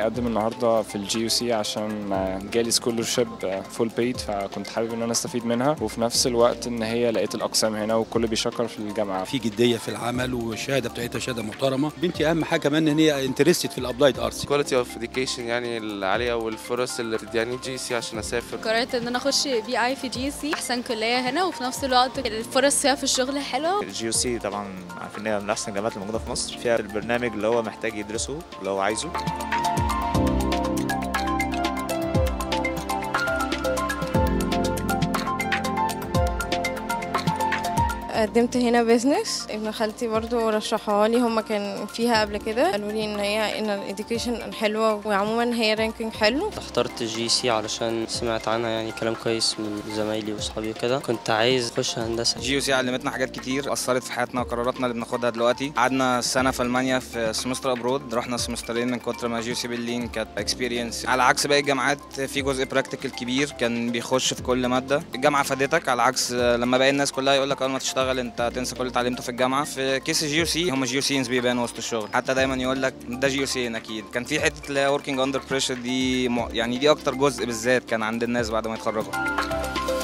اقدم النهارده في الجي يو سي عشان آه، جالي سكولرشيب فول بيد فكنت حابب ان انا استفيد منها وفي نفس الوقت ان هي لقيت الاقسام هنا والكل بيشكر في الجامعه في جديه في العمل والشهاده بتاعتها شهاده محترمه بنتي اهم حاجه كمان ان هي انترستد في الابلايد ارتس كواليتي اوف اديوكيشن يعني العاليه والفرص اللي بتديني جي سي عشان اسافر قررت ان انا اخش بي اي في جي سي احسن كليه هنا وفي نفس الوقت الفرص فيها في الشغل حلوه الجي سي طبعا عارفين ان هي من احسن الجامعات اللي موجوده في مصر فيها البرنامج اللي هو محتاج يدرسه اللي هو عايزه قدمت هنا بيزنس ابن خالتي برضو رشحها لي هما كان فيها قبل كده قالوا لي ان هي ان الاديوكيشن حلوه وعموما هي رانكينج حلو اخترت جي سي علشان سمعت عنها يعني كلام كويس من زمايلي واصحابي وكده كنت عايز اخش هندسه جي يو سي علمتنا حاجات كتير اثرت في حياتنا وقراراتنا اللي بناخدها دلوقتي قعدنا سنه في المانيا في سمستر ابرود رحنا سمسترين من كتر ما جي يو سي برلين كانت اكسبيرينس على عكس باقي الجامعات في جزء براكتيكال كبير كان بيخش في كل ماده الجامعه فادتك على عكس لما باقي الناس كلها يقول لك اول ما تشتغل انت هتنسى كل اللي اتعلمته في الجامعه في كيس جي يو سي هم جي يو سينز بيبانوا وسط الشغل حتى دايما يقول لك ده جي يو سين اكيد كان في حته اللي هي وركينج اندر بريشر دي م- يعني دي اكتر جزء بالذات كان عند الناس بعد ما يتخرجوا